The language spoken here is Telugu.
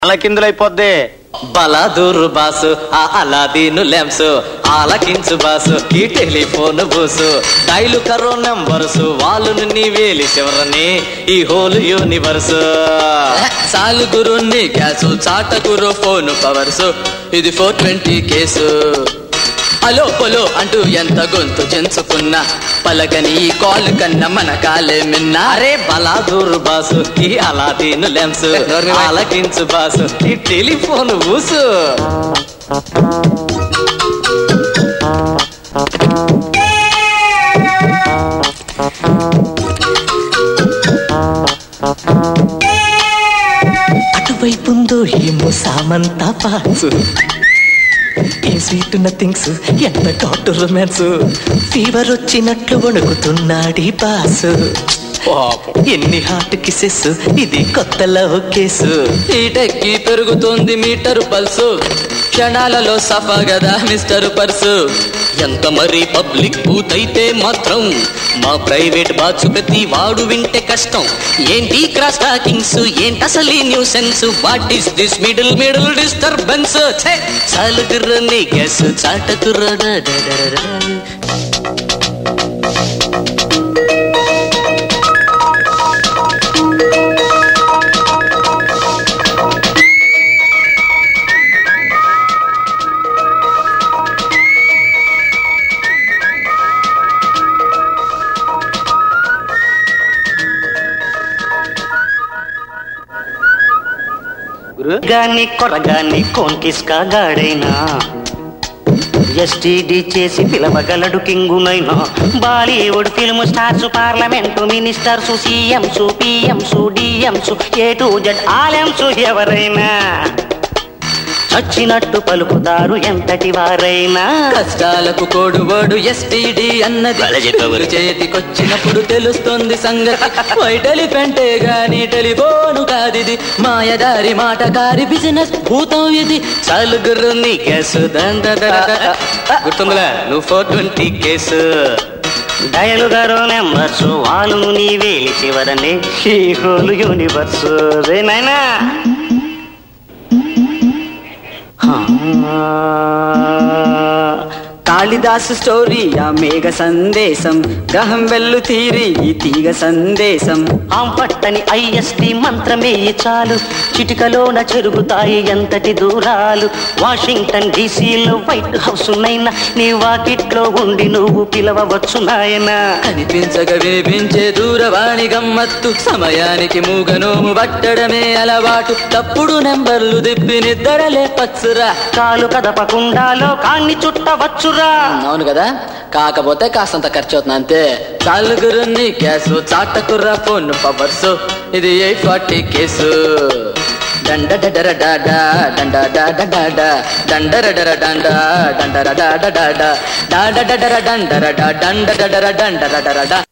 అలా కిందులైపోద్ది బలాదూరు బాసు ఆ అలాదీను లెమ్స్ ఆలకించు బాసు ఈ టెలిఫోన్ బూసు డైలు కరో నంబర్సు వాళ్ళను నీ వేలి చివరని ఈ హోల్ యూనివర్స్ చాలు గురు నీ గ్యాసు చాట గురు ఫోన్ పవర్స్ ఇది ఫోర్ ట్వంటీ కేసు అలో పొలో అంటూ ఎంత గొంతు చెంచుకున్నా పలకని ఈ కాల్ కన్నా మన కాలే మిన్నా అరే బలాదూరు బాసు ఈ అలాదీను లెమ్స్ నోర్మి వై. ఆలకించు బాసు ఈ టెలిఫోన్ బూసు అటువైపుందో ఏమో సామంతా పాసు ఏ స్వీట్ నథింగ్స్ ఎంత డాట్ రొమాన్స్ ఫీవర్ వచ్చినట్లు వణుకుతున్నాడు ఈ బాసు ఎన్ని హార్ట్ కిసెస్ ఇది కొత్త లవ్ కేసు ఈటెక్కి పెరుగుతోంది మీటర్ పల్సు క్షణాలలో సఫా గదా మిస్టర్ పర్సు ఎంత మరి పబ్లిక్ బూత్ అయితే మాత్రం మా ప్రైవేట్ బాచు ప్రతి వాడు వింటే కష్టం ఏంటి క్రాస్ టాకింగ్స్ ఏంటి అసలు nuisance what is this middle middle disturbance చాలు గుర్రని గ్యాస్ చాట గుర్ర గాని కొరగాని కోన్కిస్కా గాడైనా ఎస్టీడీ చేసి పిలవగలడు కింగునైనా Bollywood film stars parliament ministers CMs PMs DMs A to Z ఆలెంస్ ఎవరైనా చచ్చినట్టు పలుకుతారు ఎంతటి వారైనా కష్టాలకు కోడువాడు ఎస్టీడి అన్నది భలే చెప్పావు. చేతికొచ్చినప్పుడు తెలుస్తుంది సంగతి వైట్ ఎలిఫెంటే గాని టెలిఫోను కాదిది మాయదారి మాటకారి బిజినెస్ భూతం ఇది చాలు గుర్రని గ్యాస్ గుర్తుందిలే నువ్వు ఫోర్ ట్వంటీ కేసు డయలు గారు నెంబర్స్ వాళ్ళు నీ వేలి చివరనే ఈ హోల్ యూనివర్స్ రేనాయనా కాళిదాసు స్టోరీ ఆ మేఘ సందేశం గ్రహం వెల్లు తీరి ఈ తీగ సందేశం పట్టని ఐఎస్టి మంత్రమే చాలు చిటికలోన చెరుగుతాయి ఎంతటి దూరాలు వాషింగ్టన్ డీసీలో వైట్ హౌస్ నైనా నీ వాకిట్లో ఉండి నువ్వు పిలవవచ్చు నాయనా కనిపించక వినిపించే దూరవాణి గమ్మత్తు సమయానికి మూగనోము పట్టడమే అలవాటు తప్పుడు నెంబర్లు దిప్పి నిద్రలే పచ్చురా కాలు కదపకుండా లోకాన్ని చుట్టవచ్చురా అవును కదా కాకపోతే కాస్తంత ఖర్చు అవుతుంది అంతే చాలు గురుని గ్యాసు చాటకుర్రా ఫోన్ పవర్స్ ఇది ఎయిట్ ఫార్టీ కేసు డండ డడర డాడా డండ డాడ డాడా డండర డర డండ డండర డాడ డాడా డాడ డడర డండర డా డండ డడర డండర డర డా